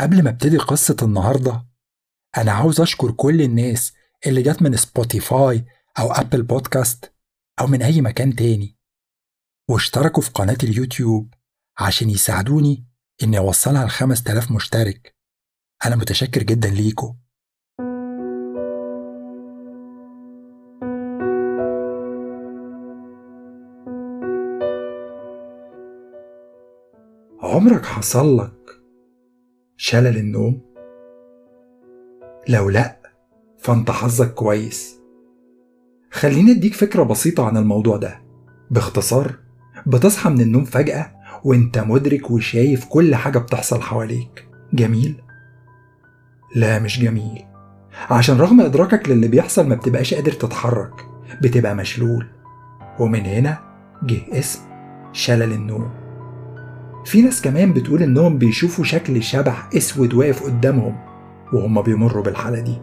قبل ما ابتدي قصة النهاردة أنا عاوز أشكر كل الناس اللي جت من سبوتيفاي أو أبل بودكاست أو من أي مكان تاني واشتركوا في قناة اليوتيوب عشان يساعدوني إني أوصلها لخمس تلاف مشترك أنا متشكر جدا ليكم عمرك حصل لك شلل النوم؟ لو لأ فأنت حظك كويس خليني أديك فكرة بسيطة عن الموضوع ده باختصار بتصحى من النوم فجأة وانت مدرك وشايف كل حاجة بتحصل حواليك جميل؟ لا مش جميل عشان رغم إدراكك للي بيحصل ما بتبقاش قادر تتحرك بتبقى مشلول ومن هنا جه اسم شلل النوم في ناس كمان بتقول انهم بيشوفوا شكل شبح اسود واقف قدامهم وهم بيمروا بالحالة دي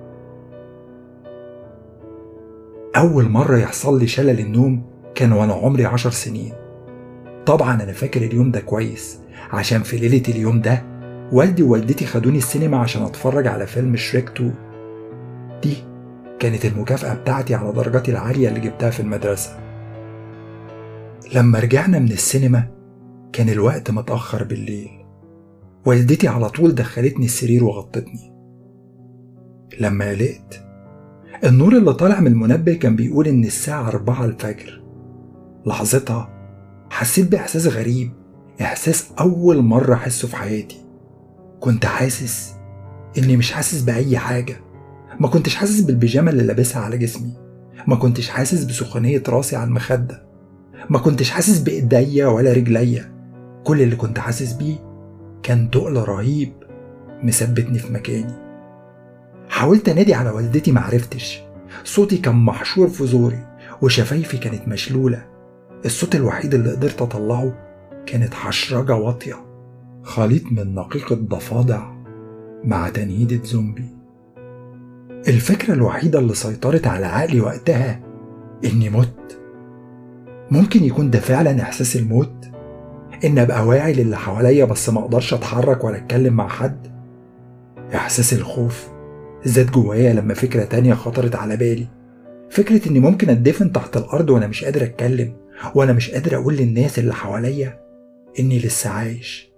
أول مرة يحصل لي شلل النوم كان وأنا عمري عشر سنين طبعا أنا فاكر اليوم ده كويس عشان في ليلة اليوم ده والدي ووالدتي خدوني السينما عشان أتفرج على فيلم شريك 2 دي كانت المكافأة بتاعتي على درجاتي العالية اللي جبتها في المدرسة لما رجعنا من السينما كان الوقت متأخر بالليل والدتي على طول دخلتني السرير وغطتني لما قلقت النور اللي طالع من المنبه كان بيقول إن الساعة أربعة الفجر لحظتها حسيت بإحساس غريب إحساس أول مرة أحسه في حياتي كنت حاسس إني مش حاسس بأي حاجة ما كنتش حاسس بالبيجامة اللي لابسها على جسمي ما كنتش حاسس بسخونية راسي على المخدة ما كنتش حاسس بإيديا ولا رجليا كل اللي كنت حاسس بيه كان تقل رهيب مثبتني في مكاني حاولت انادي على والدتي معرفتش صوتي كان محشور في زوري وشفايفي كانت مشلولة الصوت الوحيد اللي قدرت اطلعه كانت حشرجة واطية خليط من نقيقة ضفادع مع تنهيدة زومبي الفكرة الوحيدة اللي سيطرت على عقلي وقتها إني مت ممكن يكون ده فعلا إحساس الموت إن أبقى واعي للي حواليا بس ما أقدرش أتحرك ولا أتكلم مع حد إحساس الخوف زاد جوايا لما فكرة تانية خطرت على بالي فكرة إني ممكن أتدفن تحت الأرض وأنا مش قادر أتكلم وأنا مش قادر أقول للناس اللي حواليا إني لسه عايش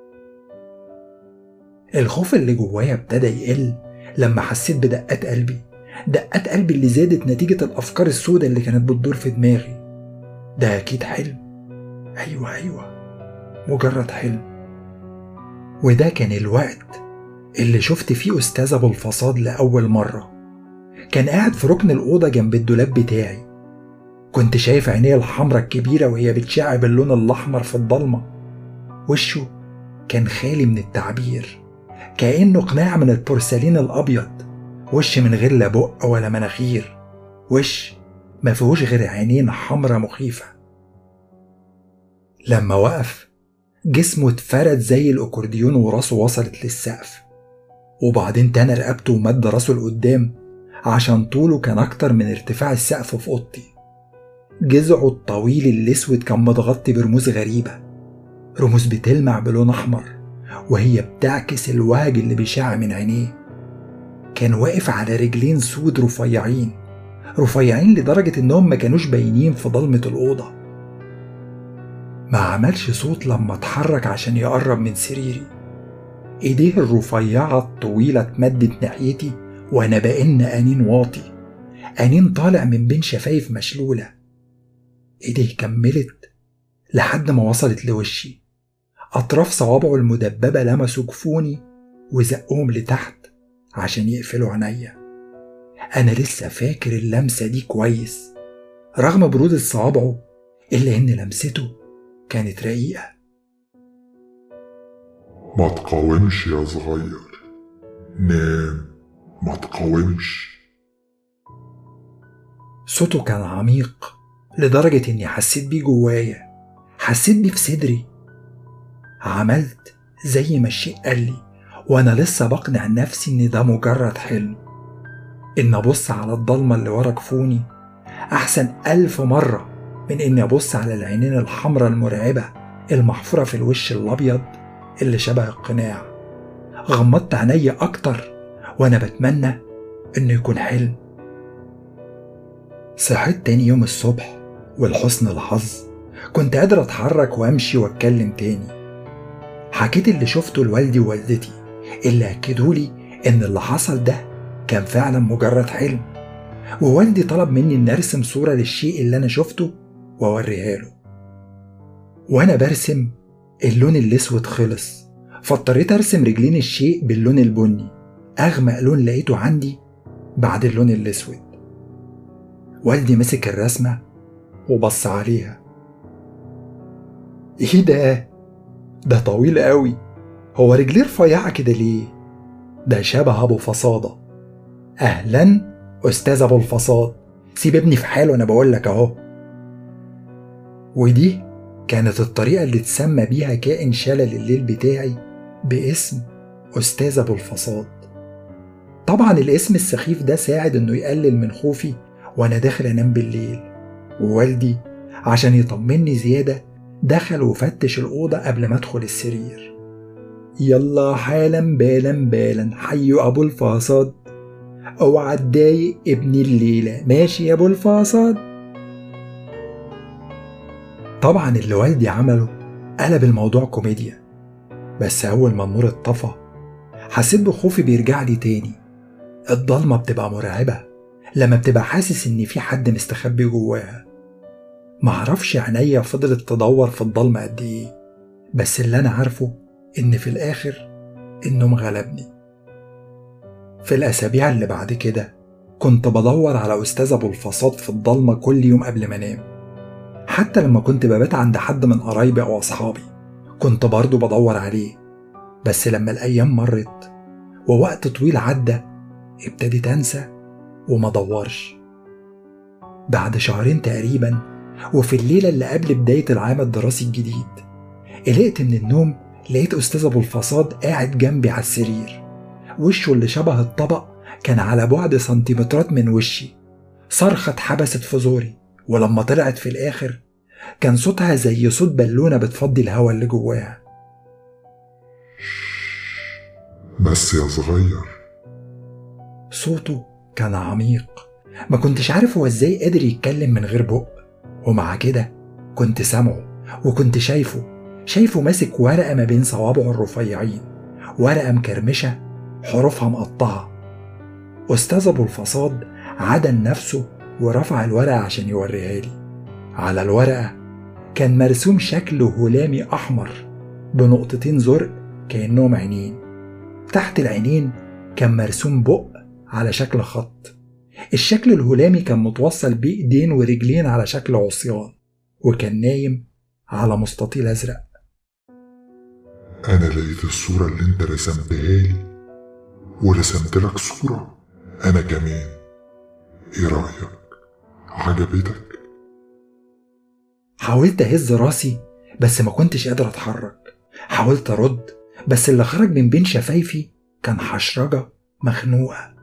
الخوف اللي جوايا ابتدى يقل لما حسيت بدقات قلبي دقات قلبي اللي زادت نتيجة الأفكار السوداء اللي كانت بتدور في دماغي ده أكيد حلم أيوة أيوة مجرد حلم وده كان الوقت اللي شفت فيه أستاذ أبو الفصاد لأول مرة كان قاعد في ركن الأوضة جنب الدولاب بتاعي كنت شايف عينيه الحمرة الكبيرة وهي بتشع باللون الأحمر في الضلمة وشه كان خالي من التعبير كأنه قناع من البورسلين الأبيض وش من غير لا بق ولا مناخير وش ما فيهوش غير عينين حمرة مخيفة لما وقف جسمه اتفرد زي الأكورديون وراسه وصلت للسقف وبعدين تنى رقبته ومد راسه لقدام عشان طوله كان أكتر من ارتفاع السقف في أوضتي جذعه الطويل الأسود كان متغطي برموز غريبة رموز بتلمع بلون أحمر وهي بتعكس الوهج اللي بيشع من عينيه كان واقف على رجلين سود رفيعين رفيعين لدرجة إنهم ما كانوش باينين في ضلمة الأوضة ما عملش صوت لما اتحرك عشان يقرب من سريري ايديه الرفيعة الطويلة اتمدت ناحيتي وانا بأن أنين واطي أنين طالع من بين شفايف مشلولة ايديه كملت لحد ما وصلت لوشي أطراف صوابعه المدببة لمسوا جفوني وزقهم لتحت عشان يقفلوا عينيا أنا لسه فاكر اللمسة دي كويس رغم برودة صوابعه إلا إن لمسته كانت رقيقة ما تقاومش يا صغير نام ما تقاومش صوته كان عميق لدرجة إني حسيت بيه جوايا حسيت بيه في صدري عملت زي ما الشيء قال لي وأنا لسه بقنع نفسي إن ده مجرد حلم إن أبص على الضلمة اللي ورا كفوني أحسن ألف مرة من إني أبص على العينين الحمراء المرعبة المحفورة في الوش الأبيض اللي شبه القناع غمضت عينيا أكتر وأنا بتمنى إنه يكون حلم صحيت تاني يوم الصبح ولحسن الحظ كنت قادر أتحرك وأمشي وأتكلم تاني حكيت اللي شفته لوالدي ووالدتي اللي أكدولي إن اللي حصل ده كان فعلا مجرد حلم ووالدي طلب مني إن أرسم صورة للشيء اللي أنا شفته وأوريها له وأنا برسم اللون الأسود خلص فاضطريت أرسم رجلين الشيء باللون البني أغمق لون لقيته عندي بعد اللون الأسود والدي مسك الرسمة وبص عليها ايه ده ده طويل قوي هو رجليه رفيعة كده ليه ده شبه ابو فصادة اهلا استاذ ابو الفصاد سيب ابني في حاله انا بقولك اهو ودي كانت الطريقة اللي اتسمى بيها كائن شلل الليل بتاعي باسم أستاذ أبو الفصاد طبعا الاسم السخيف ده ساعد انه يقلل من خوفي وانا داخل انام بالليل ووالدي عشان يطمني زيادة دخل وفتش الأوضة قبل ما أدخل السرير يلا حالا بالا بالا حيوا أبو الفصاد اوعى تضايق ابني الليلة ماشي يا أبو الفصاد طبعا اللي والدي عمله قلب الموضوع كوميديا بس أول ما النور اتطفى حسيت بخوفي بيرجع لي تاني الضلمة بتبقى مرعبة لما بتبقى حاسس إن في حد مستخبي جواها معرفش عينيا فضلت تدور في الضلمة قد إيه بس اللي أنا عارفه إن في الآخر النوم غلبني في الأسابيع اللي بعد كده كنت بدور على أستاذ أبو الفصاد في الضلمة كل يوم قبل ما أنام حتى لما كنت ببات عند حد من قرايبي أو أصحابي كنت برضه بدور عليه بس لما الأيام مرت ووقت طويل عدى ابتديت أنسى وما دورش بعد شهرين تقريبا وفي الليلة اللي قبل بداية العام الدراسي الجديد قلقت من النوم لقيت أستاذ أبو الفصاد قاعد جنبي على السرير وشه اللي شبه الطبق كان على بعد سنتيمترات من وشي صرخة اتحبست في زوري ولما طلعت في الآخر كان صوتها زي صوت بالونة بتفضي الهوا اللي جواها بس يا صغير صوته كان عميق ما كنتش عارف هو ازاي قادر يتكلم من غير بق ومع كده كنت سامعه وكنت شايفه شايفه ماسك ورقة ما بين صوابعه الرفيعين ورقة مكرمشة حروفها مقطعة أستاذ أبو الفصاد عدل نفسه ورفع الورقة عشان يوريها لي على الورقة كان مرسوم شكل هلامي أحمر بنقطتين زرق كأنهم عينين تحت العينين كان مرسوم بق على شكل خط الشكل الهلامي كان متوصل بإيدين ورجلين على شكل عصيان وكان نايم على مستطيل أزرق أنا لقيت الصورة اللي أنت رسمتها لي ورسمت لك صورة أنا كمان إيه رأيك؟ عجبتك؟ حاولت أهز راسي بس ما كنتش قادر أتحرك حاولت أرد بس اللي خرج من بين شفايفي كان حشرجة مخنوقة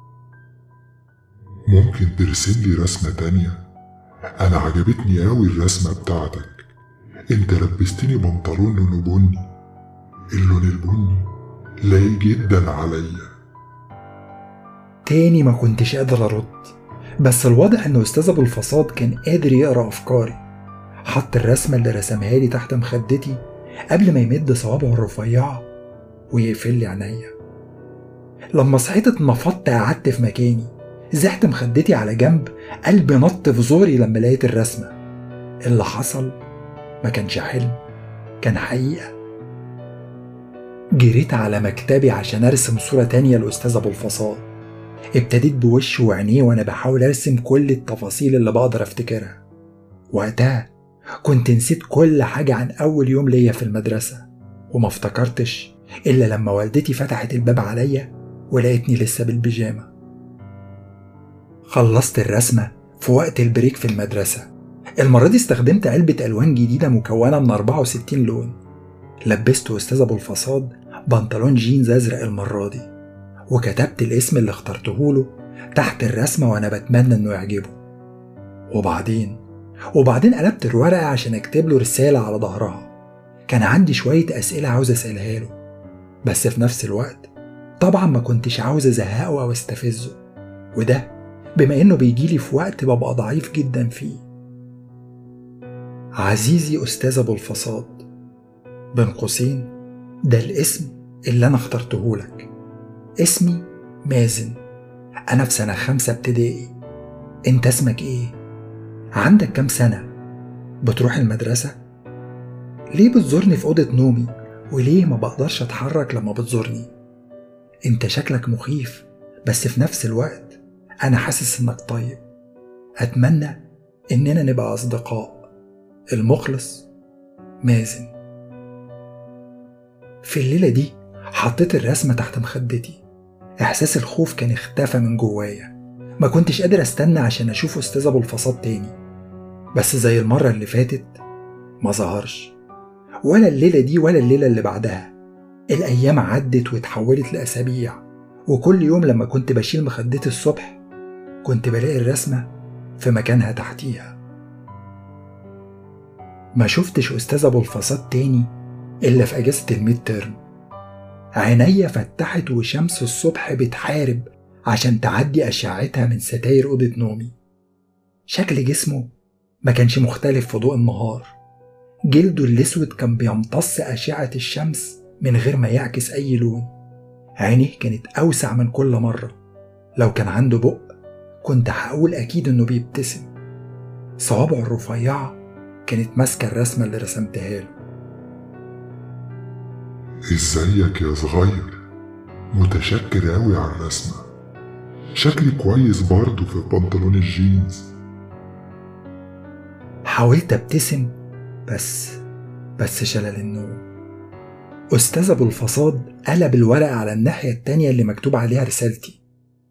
ممكن ترسم لي رسمة تانية أنا عجبتني أوي الرسمة بتاعتك أنت لبستني بنطلون لونه بني اللون البني لايق جدا عليا تاني ما كنتش قادر أرد بس الواضح إن أستاذ أبو الفصاد كان قادر يقرأ أفكاري حط الرسمة اللي رسمها لي تحت مخدتي قبل ما يمد صوابعه الرفيعة ويقفل لي عينيا لما صحيت اتنفضت قعدت في مكاني زحت مخدتي على جنب قلبي نط في زوري لما لقيت الرسمة اللي حصل ما كانش حلم كان حقيقة جريت على مكتبي عشان ارسم صورة تانية لأستاذ أبو الفصاد ابتديت بوشه وعينيه وأنا بحاول أرسم كل التفاصيل اللي بقدر أفتكرها وقتها كنت نسيت كل حاجة عن أول يوم ليا في المدرسة وما افتكرتش إلا لما والدتي فتحت الباب عليا ولقيتني لسه بالبيجامة خلصت الرسمة في وقت البريك في المدرسة المرة دي استخدمت علبة ألوان جديدة مكونة من 64 لون لبست أستاذ أبو الفصاد بنطلون جينز أزرق المرة دي وكتبت الاسم اللي اخترته له تحت الرسمة وأنا بتمنى إنه يعجبه وبعدين وبعدين قلبت الورقة عشان أكتب له رسالة على ظهرها كان عندي شوية أسئلة عاوز أسألها له بس في نفس الوقت طبعا ما كنتش عاوز أزهقه أو استفزه وده بما إنه بيجيلي في وقت ببقى ضعيف جدا فيه عزيزي أستاذ أبو الفصاد بين قوسين ده الاسم اللي أنا اخترته لك اسمي مازن أنا في سنة خمسة ابتدائي أنت اسمك إيه؟ عندك كام سنة؟ بتروح المدرسة؟ ليه بتزورني في أوضة نومي؟ وليه ما بقدرش أتحرك لما بتزورني؟ أنت شكلك مخيف بس في نفس الوقت أنا حاسس إنك طيب أتمنى إننا نبقى أصدقاء المخلص مازن في الليلة دي حطيت الرسمة تحت مخدتي إحساس الخوف كان اختفى من جوايا ما كنتش قادر استنى عشان أشوف أستاذ أبو الفصاد تاني بس زي المرة اللي فاتت ما ظهرش ولا الليلة دي ولا الليلة اللي بعدها الأيام عدت واتحولت لأسابيع وكل يوم لما كنت بشيل مخدتي الصبح كنت بلاقي الرسمة في مكانها تحتيها ما شفتش أستاذ أبو الفصاد تاني إلا في أجازة الميد ترم عينيا فتحت وشمس الصبح بتحارب عشان تعدي أشعتها من ستاير أوضة نومي شكل جسمه ما كانش مختلف في ضوء النهار جلده الأسود كان بيمتص أشعة الشمس من غير ما يعكس أي لون عينيه كانت أوسع من كل مرة لو كان عنده بق كنت هقول أكيد إنه بيبتسم صوابعه الرفيعة كانت ماسكة الرسمة اللي رسمتها له ازيك يا صغير متشكر اوي على الرسمة شكلي كويس برضه في بنطلون الجينز حاولت ابتسم بس بس شلل النوم أستاذ أبو الفصاد قلب الورقة على الناحية التانية اللي مكتوب عليها رسالتي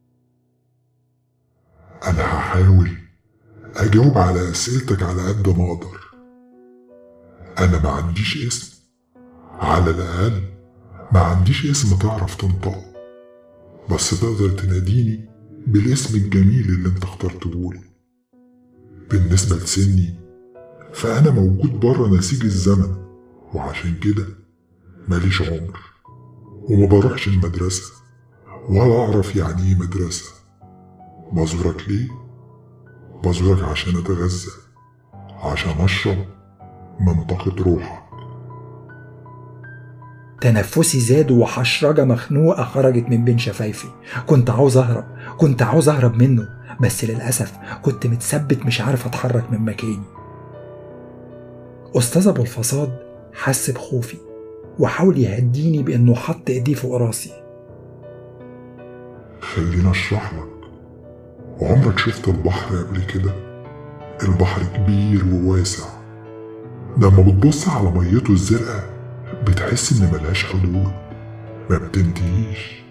انا هحاول اجاوب على اسئلتك على قد ما اقدر انا ما عنديش اسم على الاقل ما عنديش اسم تعرف تنطقه بس تقدر تناديني بالاسم الجميل اللي انت اخترته لي بالنسبة لسني فأنا موجود بره نسيج الزمن وعشان كده ماليش عمر وما بروحش المدرسة ولا أعرف يعني إيه مدرسة بزورك ليه؟ بزورك عشان أتغذى عشان أشرب من طاقة روحك تنفسي زاد وحشرجة مخنوقة خرجت من بين شفايفي كنت عاوز أهرب كنت عاوز أهرب منه بس للأسف كنت متثبت مش عارف أتحرك من مكاني أستاذ أبو الفصاد حس بخوفي وحاول يهديني بإنه حط إيديه فوق راسي خليني أشرح لك عمرك شفت البحر قبل كده؟ البحر كبير وواسع لما بتبص على ميته الزرقاء بتحس إن ملهاش حدود ما بتنتهيش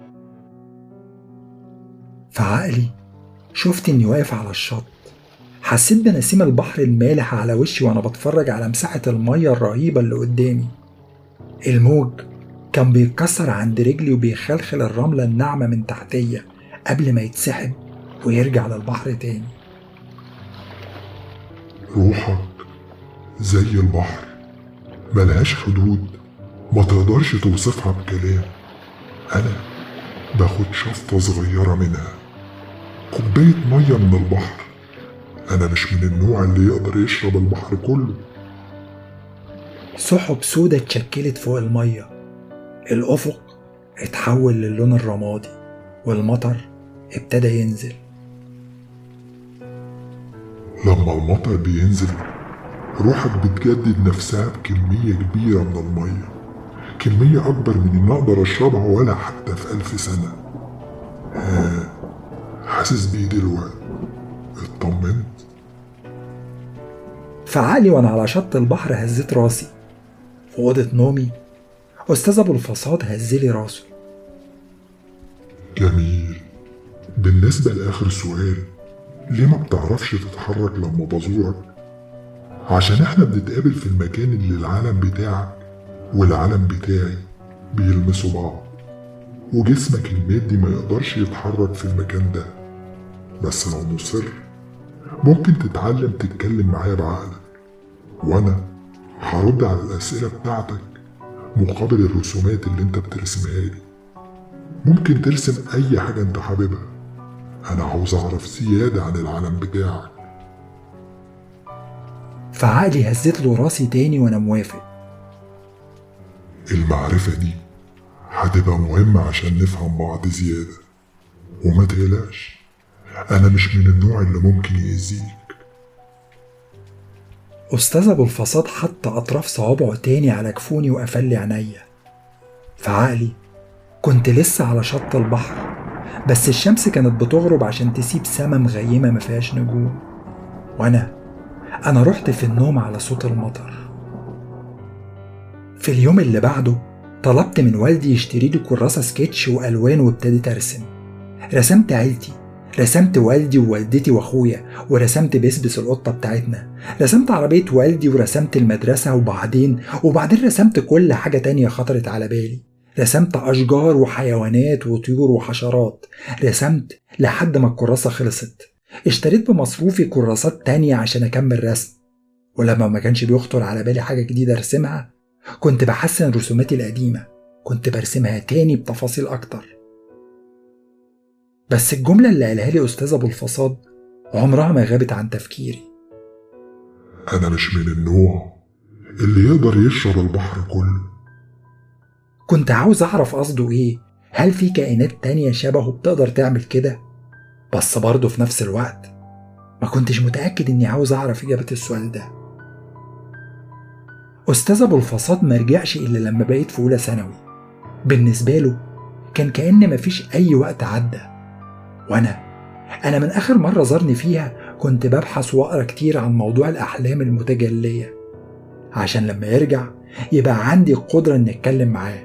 في عقلي شفت إني واقف على الشط حسيت بنسيم البحر المالح على وشي وأنا بتفرج على مساحة المية الرهيبة اللي قدامي الموج كان بيتكسر عند رجلي وبيخلخل الرملة الناعمة من تحتيا قبل ما يتسحب ويرجع للبحر تاني روحك زي البحر ملهاش حدود ما تقدرش توصفها بكلام أنا باخد شفطة صغيرة منها كوباية مية من البحر أنا مش من النوع اللي يقدر يشرب البحر كله سحب سودة اتشكلت فوق المية الأفق اتحول للون الرمادي والمطر ابتدى ينزل لما المطر بينزل روحك بتجدد نفسها بكمية كبيرة من المية كمية أكبر من إن أقدر أشربها ولا حتى في ألف سنة ها حاسس بإيه دلوقتي اطمنت في عقلي وأنا على شط البحر هزيت راسي في أوضة نومي أستاذ أبو الفصاد هزلي راسه جميل بالنسبة لآخر سؤال ليه ما بتعرفش تتحرك لما بزورك؟ عشان احنا بنتقابل في المكان اللي العالم بتاعك والعالم بتاعي بيلمسوا بعض وجسمك المادي ما يقدرش يتحرك في المكان ده بس لو مصر ممكن تتعلم تتكلم معايا بعقلك وانا هرد على الأسئلة بتاعتك مقابل الرسومات اللي انت بترسمها لي ممكن ترسم اي حاجة انت حاببها انا عاوز اعرف زيادة عن العالم بتاعك فعقلي هزت له راسي تاني وانا موافق المعرفة دي هتبقى مهمة عشان نفهم بعض زيادة وما تقلقش أنا مش من النوع اللي ممكن يأذيك أستاذ أبو الفصاد حط أطراف صوابعه تاني على كفوني وقفل لي عينيا في عقلي كنت لسه على شط البحر بس الشمس كانت بتغرب عشان تسيب سما مغيمة ما فيهاش نجوم وأنا أنا رحت في النوم على صوت المطر في اليوم اللي بعده طلبت من والدي يشتري لي كراسة سكتش وألوان وابتديت أرسم رسمت عيلتي رسمت والدي ووالدتي واخويا ورسمت بسبس القطه بتاعتنا رسمت عربيه والدي ورسمت المدرسه وبعدين وبعدين رسمت كل حاجه تانية خطرت على بالي رسمت اشجار وحيوانات وطيور وحشرات رسمت لحد ما الكراسه خلصت اشتريت بمصروفي كراسات تانية عشان اكمل رسم ولما ما كانش بيخطر على بالي حاجه جديده ارسمها كنت بحسن رسوماتي القديمه كنت برسمها تاني بتفاصيل اكتر بس الجملة اللي قالها لي أستاذ أبو الفصاد عمرها ما غابت عن تفكيري أنا مش من النوع اللي يقدر يشرب البحر كله كنت عاوز أعرف قصده إيه هل في كائنات تانية شبهه بتقدر تعمل كده بس برضه في نفس الوقت ما كنتش متأكد إني عاوز أعرف إجابة السؤال ده أستاذ أبو الفصاد مرجعش إلا لما بقيت في أولى ثانوي بالنسبة له كان كأن مفيش أي وقت عدى وأنا أنا من آخر مرة زارني فيها كنت ببحث وأقرأ كتير عن موضوع الأحلام المتجلية عشان لما يرجع يبقى عندي القدرة إني أتكلم معاه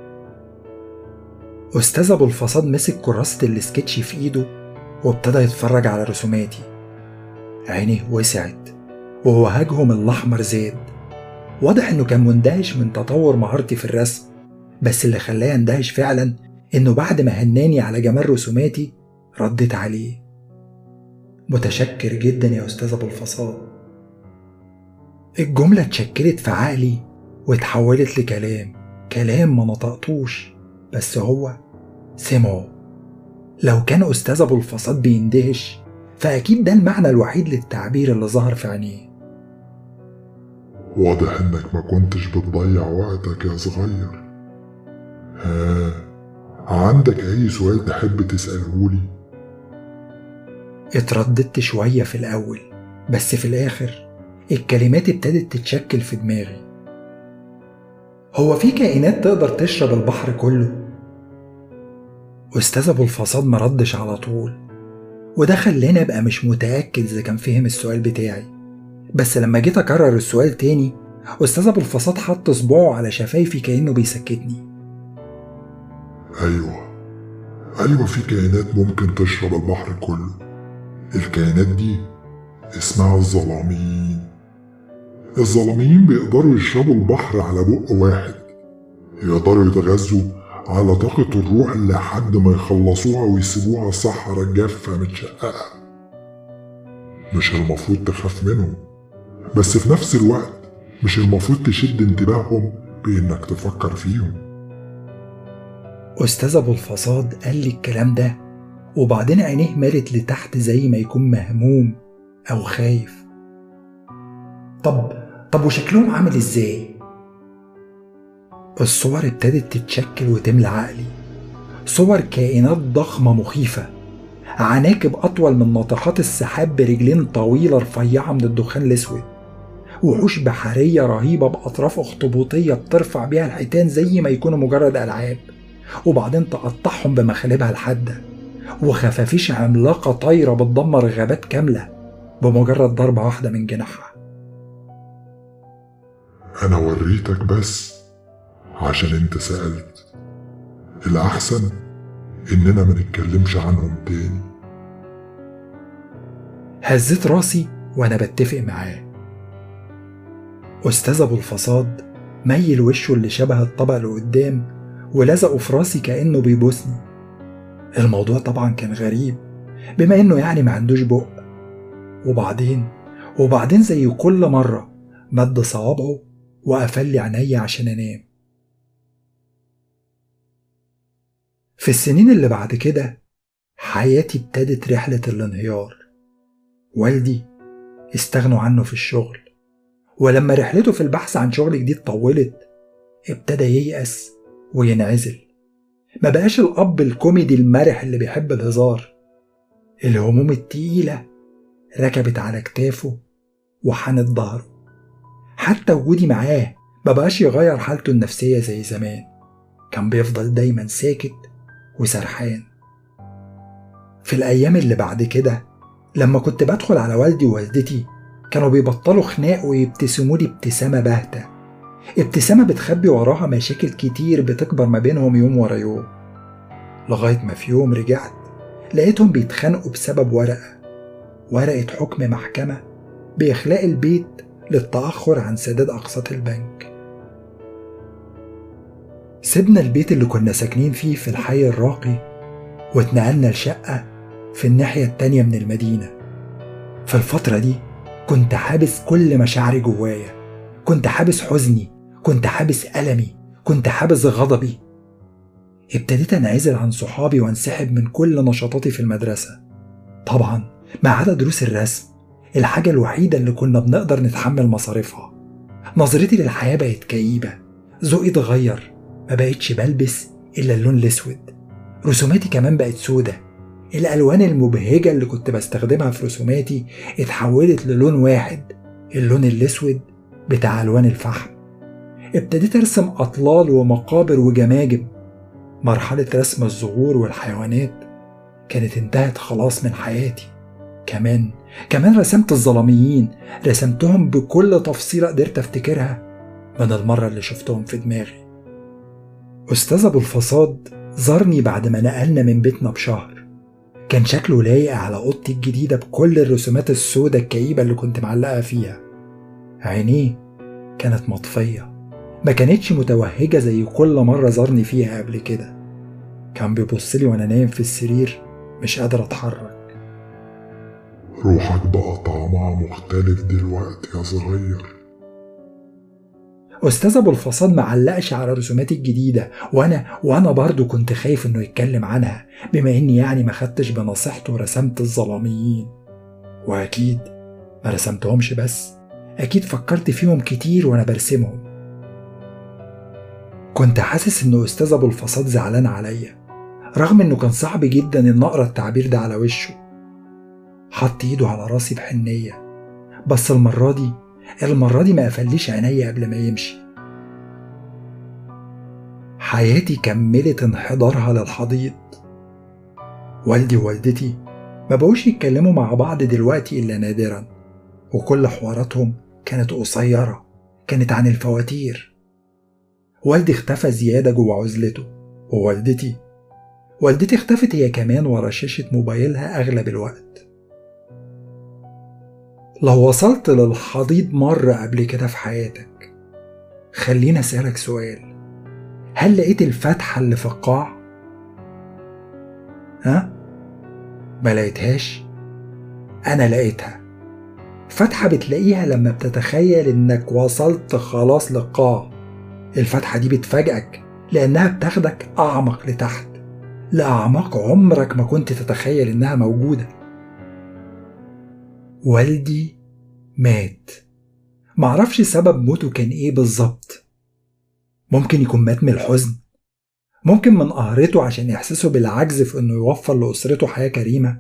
أستاذ أبو الفصاد مسك كراسة السكتش في إيده وابتدى يتفرج على رسوماتي عينيه وسعت ووهجهم الأحمر زاد واضح إنه كان مندهش من تطور مهارتي في الرسم بس اللي خلاه يندهش فعلا إنه بعد ما هناني على جمال رسوماتي رديت عليه متشكر جدا يا أستاذ أبو الفصاد الجملة اتشكلت في عقلي واتحولت لكلام كلام ما نطقتوش بس هو سمعه لو كان أستاذ أبو الفصاد بيندهش فأكيد ده المعنى الوحيد للتعبير اللي ظهر في عينيه واضح إنك ما كنتش بتضيع وقتك يا صغير ها عندك أي سؤال تحب تسألهولي؟ اترددت شوية في الأول بس في الآخر الكلمات ابتدت تتشكل في دماغي هو في كائنات تقدر تشرب البحر كله أستاذ أبو الفصاد مردش على طول وده خلاني أبقى مش متأكد إذا كان فهم السؤال بتاعي بس لما جيت أكرر السؤال تاني أستاذ أبو الفصاد حط صباعه على شفايفي كأنه بيسكتني أيوة أيوة في كائنات ممكن تشرب البحر كله الكائنات دي اسمها الظلاميين الظلاميين بيقدروا يشربوا البحر على بق واحد يقدروا يتغذوا على طاقة الروح لحد ما يخلصوها ويسيبوها صحرا جافة متشققة مش المفروض تخاف منهم بس في نفس الوقت مش المفروض تشد انتباههم بإنك تفكر فيهم أستاذ أبو الفصاد قال لي الكلام ده وبعدين عينيه مالت لتحت زي ما يكون مهموم أو خايف طب طب وشكلهم عامل إزاي؟ الصور ابتدت تتشكل وتملى عقلي صور كائنات ضخمة مخيفة عناكب أطول من ناطحات السحاب برجلين طويلة رفيعة من الدخان الأسود وحوش بحرية رهيبة بأطراف أخطبوطية بترفع بيها الحيتان زي ما يكونوا مجرد ألعاب وبعدين تقطعهم بمخالبها الحادة وخفافيش عملاقة طايرة بتدمر غابات كاملة بمجرد ضربة واحدة من جناحها أنا وريتك بس عشان انت سألت الأحسن إننا ما نتكلمش عنهم تاني هزيت راسي وأنا بتفق معاه أستاذ أبو الفصاد ميل وشه اللي شبه الطبق اللي قدام ولزقه في راسي كأنه بيبوسني الموضوع طبعا كان غريب بما إنه يعني ما عندوش بق وبعدين وبعدين زي كل مرة مد صوابعه وقفل لي عينيا عشان أنام في السنين اللي بعد كده حياتي ابتدت رحلة الانهيار والدي استغنوا عنه في الشغل ولما رحلته في البحث عن شغل جديد طولت ابتدى ييأس وينعزل ما بقاش الأب الكوميدي المرح اللي بيحب الهزار الهموم التقيلة ركبت على كتافه وحنت ظهره حتى وجودي معاه ما بقاش يغير حالته النفسية زي زمان كان بيفضل دايما ساكت وسرحان في الأيام اللي بعد كده لما كنت بدخل على والدي ووالدتي كانوا بيبطلوا خناق ويبتسموا لي ابتسامة باهتة ابتسامة بتخبي وراها مشاكل كتير بتكبر ما بينهم يوم ورا يوم لغاية ما في يوم رجعت لقيتهم بيتخانقوا بسبب ورقة ورقة حكم محكمة بإخلاء البيت للتأخر عن سداد أقساط البنك سيبنا البيت اللي كنا ساكنين فيه في الحي الراقي واتنقلنا لشقة في الناحية التانية من المدينة في الفترة دي كنت حابس كل مشاعري جوايا كنت حابس حزني كنت حابس ألمي كنت حابس غضبي ابتديت أنعزل عن صحابي وانسحب من كل نشاطاتي في المدرسة طبعا ما عدا دروس الرسم الحاجة الوحيدة اللي كنا بنقدر نتحمل مصاريفها نظرتي للحياة بقت كئيبة ذوقي اتغير ما بقتش بلبس إلا اللون الأسود رسوماتي كمان بقت سودة الألوان المبهجة اللي كنت بستخدمها في رسوماتي اتحولت للون واحد اللون الأسود بتاع ألوان الفحم ابتديت أرسم أطلال ومقابر وجماجم مرحلة رسم الزهور والحيوانات كانت انتهت خلاص من حياتي كمان كمان رسمت الظلاميين رسمتهم بكل تفصيلة قدرت افتكرها من المرة اللي شفتهم في دماغي أستاذ أبو الفصاد زارني بعد ما نقلنا من بيتنا بشهر كان شكله لايق على أوضتي الجديدة بكل الرسومات السودة الكئيبة اللي كنت معلقة فيها عينيه كانت مطفية ما كانتش متوهجة زي كل مرة زارني فيها قبل كده كان بيبصلي وأنا نايم في السرير مش قادر أتحرك روحك بقى طعمها مختلف دلوقتي يا صغير أستاذ أبو الفصاد معلقش على رسوماتي الجديدة وأنا وأنا برضو كنت خايف إنه يتكلم عنها بما إني يعني ما خدتش بنصيحته ورسمت الظلاميين وأكيد ما رسمتهمش بس أكيد فكرت فيهم كتير وأنا برسمهم كنت حاسس إنه أستاذ أبو الفصاد زعلان عليا رغم إنه كان صعب جدا إن أقرأ التعبير ده على وشه حط إيده على راسي بحنية بس المرة دي المرة دي ما قفليش عينيا قبل ما يمشي حياتي كملت انحدارها للحضيض والدي ووالدتي ما بقوش يتكلموا مع بعض دلوقتي إلا نادرا وكل حواراتهم كانت قصيرة كانت عن الفواتير والدي اختفى زيادة جوه عزلته ووالدتي والدتي اختفت هي كمان ورا شاشة موبايلها أغلب الوقت لو وصلت للحضيض مرة قبل كده في حياتك خليني أسألك سؤال هل لقيت الفتحة اللي في القاع؟ ها؟ ما لقيتهاش؟ أنا لقيتها فتحة بتلاقيها لما بتتخيل إنك وصلت خلاص للقاع الفتحة دي بتفاجئك لأنها بتاخدك أعمق لتحت لأعماق عمرك ما كنت تتخيل إنها موجودة والدي مات معرفش سبب موته كان ايه بالظبط ممكن يكون مات من الحزن ممكن من قهرته عشان إحساسه بالعجز في إنه يوفر لأسرته حياة كريمة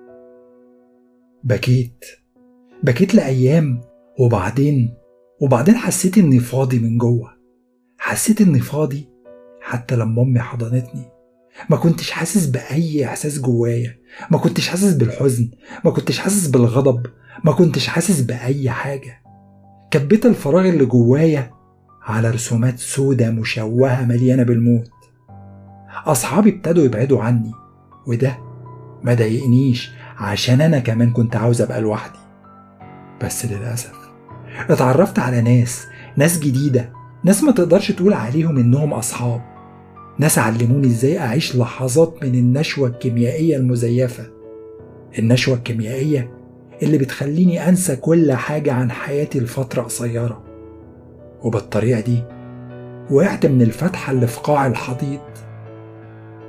بكيت بكيت لأيام وبعدين وبعدين حسيت إني فاضي من جوه حسيت إني فاضي حتى لما أمي حضنتني ما كنتش حاسس بأي إحساس جوايا ما كنتش حاسس بالحزن ما كنتش حاسس بالغضب ما كنتش حاسس بأي حاجة كبيت الفراغ اللي جوايا على رسومات سودة مشوهة مليانة بالموت أصحابي ابتدوا يبعدوا عني وده ما ضايقنيش عشان أنا كمان كنت عاوز أبقى لوحدي بس للأسف اتعرفت على ناس ناس جديدة ناس ما تقدرش تقول عليهم إنهم أصحاب ناس علموني إزاي أعيش لحظات من النشوة الكيميائية المزيفة النشوة الكيميائية اللي بتخليني أنسى كل حاجة عن حياتي لفترة قصيرة وبالطريقة دي وقعت من الفتحة اللي في قاع الحضيض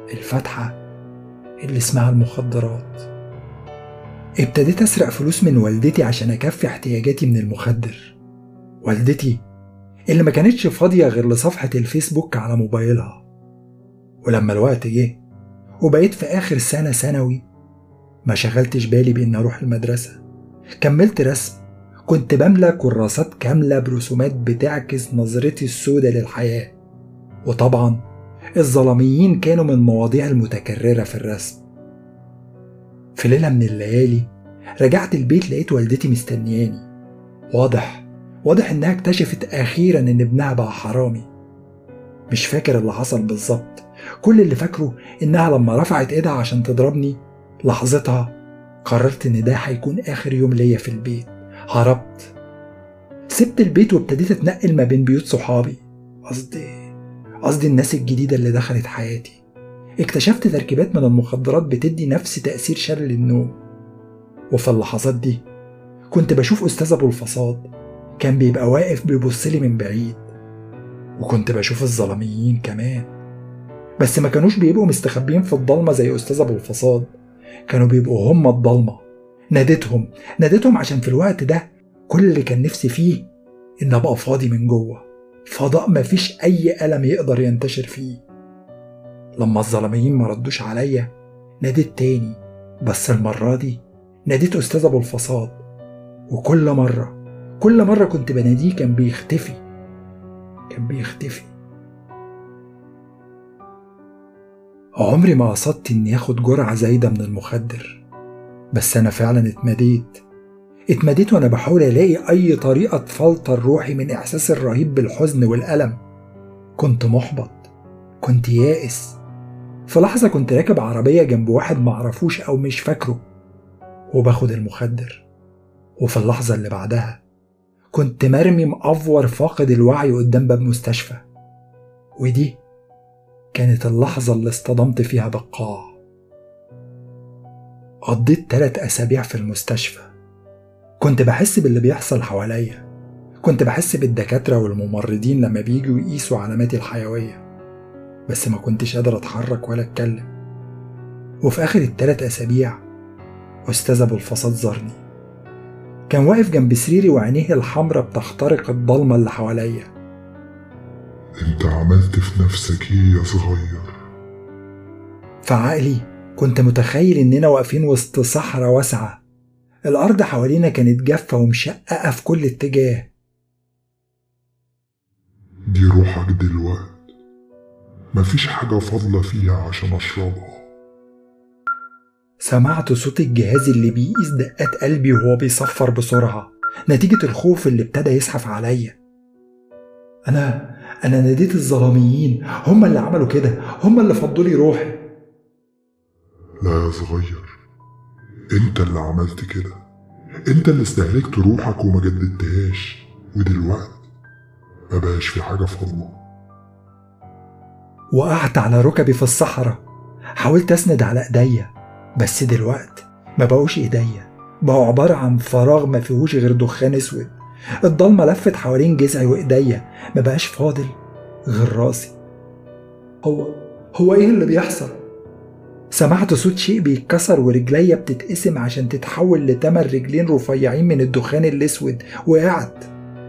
الفتحة اللي اسمها المخدرات ابتديت أسرق فلوس من والدتي عشان أكفي احتياجاتي من المخدر والدتي اللي ما كانتش فاضية غير لصفحة الفيسبوك على موبايلها ولما الوقت جه وبقيت في آخر سنة ثانوي ما شغلتش بالي بإن أروح المدرسة كملت رسم كنت بملى كراسات كاملة برسومات بتعكس نظرتي السودة للحياة وطبعا الظلاميين كانوا من المواضيع المتكررة في الرسم في ليلة من الليالي رجعت البيت لقيت والدتي مستنياني واضح واضح إنها اكتشفت أخيرا إن ابنها بقى حرامي مش فاكر اللي حصل بالظبط كل اللي فاكره إنها لما رفعت إيدها عشان تضربني لحظتها قررت إن ده هيكون آخر يوم ليا في البيت هربت سبت البيت وابتديت أتنقل ما بين بيوت صحابي قصدي قصدي الناس الجديدة اللي دخلت حياتي اكتشفت تركيبات من المخدرات بتدي نفس تأثير شلل النوم وفي اللحظات دي كنت بشوف أستاذ أبو الفصاد كان بيبقى واقف بيبصلي من بعيد وكنت بشوف الظلاميين كمان بس ما كانوش بيبقوا مستخبيين في الضلمة زي أستاذ أبو الفصاد كانوا بيبقوا هم الضلمة ناديتهم ناديتهم عشان في الوقت ده كل اللي كان نفسي فيه إن أبقى فاضي من جوه فضاء مفيش أي ألم يقدر ينتشر فيه لما الظلاميين ما ردوش عليا ناديت تاني بس المرة دي ناديت أستاذ أبو الفصاد وكل مرة كل مرة كنت بناديه كان بيختفي كان بيختفي عمري ما قصدت إني آخد جرعة زايدة من المخدر بس أنا فعلا اتمديت اتمديت وأنا بحاول ألاقي أي طريقة تفلتر روحي من إحساس الرهيب بالحزن والألم كنت محبط كنت يائس في لحظة كنت راكب عربية جنب واحد معرفوش أو مش فاكره وباخد المخدر وفي اللحظة اللي بعدها كنت مرمي مأفور فاقد الوعي قدام باب مستشفى ودي كانت اللحظة اللي اصطدمت فيها بالقاع قضيت تلات أسابيع في المستشفى كنت بحس باللي بيحصل حواليا كنت بحس بالدكاترة والممرضين لما بيجوا يقيسوا علاماتي الحيوية بس ما كنتش قادر أتحرك ولا أتكلم وفي آخر التلات أسابيع أستاذ أبو الفصاد زارني كان واقف جنب سريري وعينيه الحمرة بتخترق الضلمة اللي حواليا انت عملت في نفسك ايه يا صغير في عقلي كنت متخيل إننا واقفين وسط صحراء واسعة الأرض حوالينا كانت جافة ومشققة في كل اتجاه دي روحك دلوقت مفيش حاجة فاضلة فيها عشان أشربها سمعت صوت الجهاز اللي بيقيس دقات قلبي وهو بيصفر بسرعة نتيجة الخوف اللي ابتدى يزحف عليا أنا أنا ناديت الظلاميين هم اللي عملوا كده هم اللي فضوا لي روحي لا يا صغير انت اللي عملت كده انت اللي استهلكت روحك وما جددتهاش ودلوقتي ما بقاش في حاجة فاضلة وقعت على ركبي في الصحراء حاولت أسند على إيديا بس دلوقتي ما بقوش إيديا بقوا عبارة عن فراغ ما فيهوش غير دخان أسود الضلمة لفت حوالين جذعي وإيديا ما بقاش فاضل غير راسي هو هو إيه اللي بيحصل؟ سمعت صوت شيء بيتكسر ورجليا بتتقسم عشان تتحول لتمن رجلين رفيعين من الدخان الأسود وقعت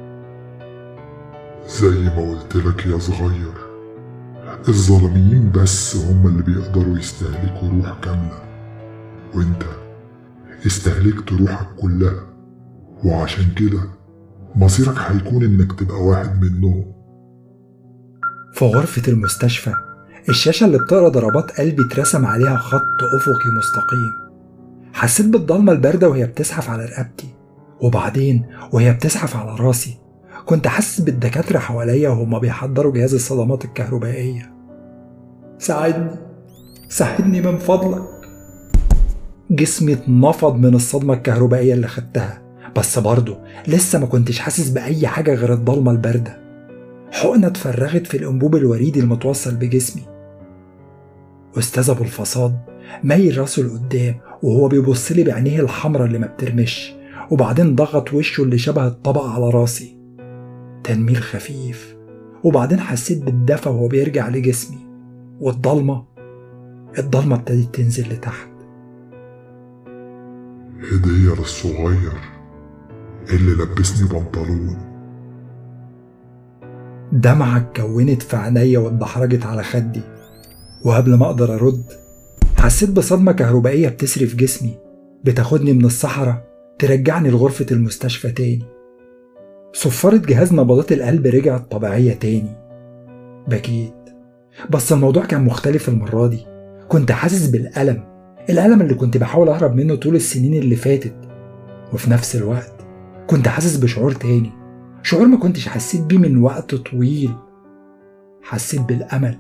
زي ما قلت لك يا صغير الظالمين بس هم اللي بيقدروا يستهلكوا روح كاملة وانت استهلكت روحك كلها وعشان كده مصيرك هيكون انك تبقى واحد منهم في غرفة المستشفى الشاشة اللي بتقرا ضربات قلبي اترسم عليها خط أفقي مستقيم حسيت بالضلمة الباردة وهي بتزحف على رقبتي وبعدين وهي بتزحف على راسي كنت حاسس بالدكاترة حواليا وهما بيحضروا جهاز الصدمات الكهربائية ساعدني ساعدني من فضلك جسمي اتنفض من الصدمة الكهربائية اللي خدتها بس برضه لسه ما كنتش حاسس بأي حاجة غير الضلمة الباردة حقنة اتفرغت في الأنبوب الوريدي المتوصل بجسمي أستاذ أبو الفصاد مايل راسه لقدام وهو بيبص لي بعينيه الحمرا اللي ما بترمش وبعدين ضغط وشه اللي شبه الطبق على راسي تنميل خفيف وبعدين حسيت بالدفى وهو بيرجع لجسمي والضلمة الضلمة ابتدت تنزل لتحت هدية للصغير اللي لبسني بنطلون دمعة اتكونت في عينيا واتدحرجت على خدي وقبل ما اقدر ارد حسيت بصدمة كهربائية بتسري في جسمي بتاخدني من الصحراء ترجعني لغرفة المستشفى تاني صفارة جهاز نبضات القلب رجعت طبيعية تاني بكيت بس الموضوع كان مختلف المرة دي كنت حاسس بالألم الألم اللي كنت بحاول أهرب منه طول السنين اللي فاتت وفي نفس الوقت كنت حاسس بشعور تاني شعور ما كنتش حسيت بيه من وقت طويل حسيت بالأمل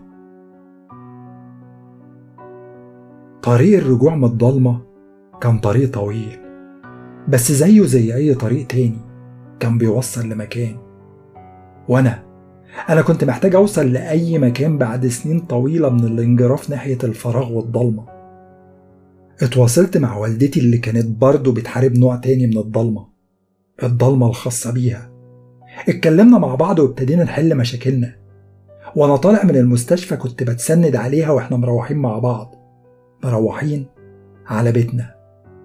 طريق الرجوع من الضلمة كان طريق طويل بس زيه زي أي طريق تاني كان بيوصل لمكان وأنا أنا كنت محتاج أوصل لأي مكان بعد سنين طويلة من الانجراف ناحية الفراغ والضلمة اتواصلت مع والدتي اللي كانت برضه بتحارب نوع تاني من الضلمة الضلمة الخاصة بيها اتكلمنا مع بعض وابتدينا نحل مشاكلنا وانا طالع من المستشفى كنت بتسند عليها واحنا مروحين مع بعض مروحين على بيتنا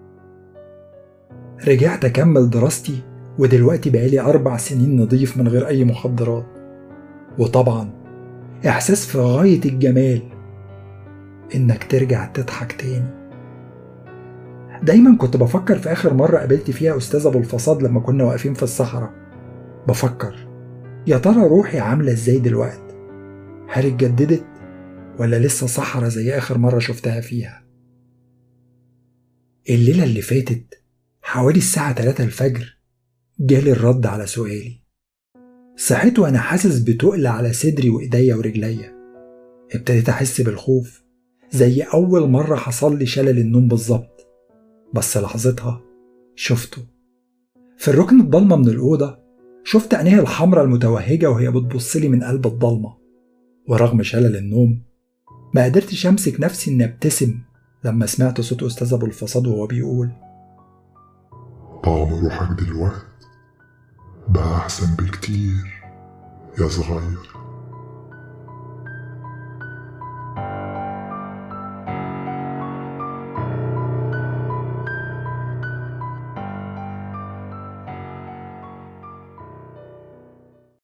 رجعت اكمل دراستي ودلوقتي بقالي اربع سنين نضيف من غير اي مخدرات وطبعا احساس في غاية الجمال انك ترجع تضحك تاني دايما كنت بفكر في اخر مرة قابلت فيها استاذ ابو الفصاد لما كنا واقفين في الصحراء بفكر يا ترى روحي عاملة ازاي دلوقتي هل اتجددت ولا لسه صحرا زي آخر مرة شفتها فيها الليلة اللي فاتت حوالي الساعة 3 الفجر جالي الرد على سؤالي صحيت وأنا حاسس بتقل على صدري وإيديا ورجليا ابتديت أحس بالخوف زي أول مرة حصل لي شلل النوم بالظبط بس لحظتها شفته في الركن الضلمة من الأوضة شفت عينيها الحمراء المتوهجة وهي بتبصلي من قلب الضلمة ورغم شلل النوم ما قدرتش أمسك نفسي إني أبتسم لما سمعت صوت أستاذ أبو الفصاد وهو بيقول طعم روحك دلوقت بقى أحسن بكتير يا صغير